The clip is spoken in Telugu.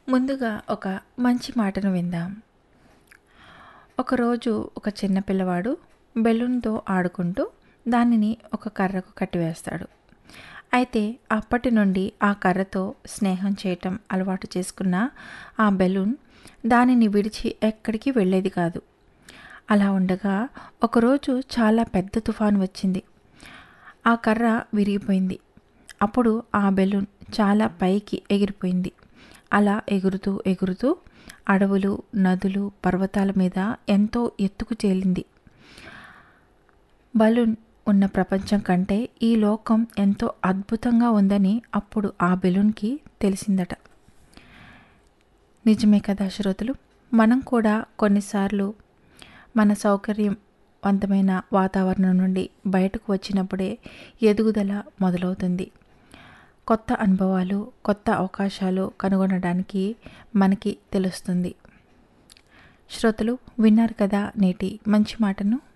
ముందుగా ఒక మంచి మాటను విందాం ఒకరోజు ఒక చిన్న పిల్లవాడు బెలూన్తో ఆడుకుంటూ దానిని ఒక కర్రకు కట్టివేస్తాడు అయితే అప్పటి నుండి ఆ కర్రతో స్నేహం చేయటం అలవాటు చేసుకున్న ఆ బెలూన్ దానిని విడిచి ఎక్కడికి వెళ్ళేది కాదు అలా ఉండగా ఒకరోజు చాలా పెద్ద తుఫాను వచ్చింది ఆ కర్ర విరిగిపోయింది అప్పుడు ఆ బెలూన్ చాలా పైకి ఎగిరిపోయింది అలా ఎగురుతూ ఎగురుతూ అడవులు నదులు పర్వతాల మీద ఎంతో ఎత్తుకు తేలింది బలూన్ ఉన్న ప్రపంచం కంటే ఈ లోకం ఎంతో అద్భుతంగా ఉందని అప్పుడు ఆ బెలూన్కి తెలిసిందట నిజమే కదా శ్రోతలు మనం కూడా కొన్నిసార్లు మన సౌకర్యవంతమైన వాతావరణం నుండి బయటకు వచ్చినప్పుడే ఎదుగుదల మొదలవుతుంది కొత్త అనుభవాలు కొత్త అవకాశాలు కనుగొనడానికి మనకి తెలుస్తుంది శ్రోతలు విన్నారు కదా నేటి మంచి మాటను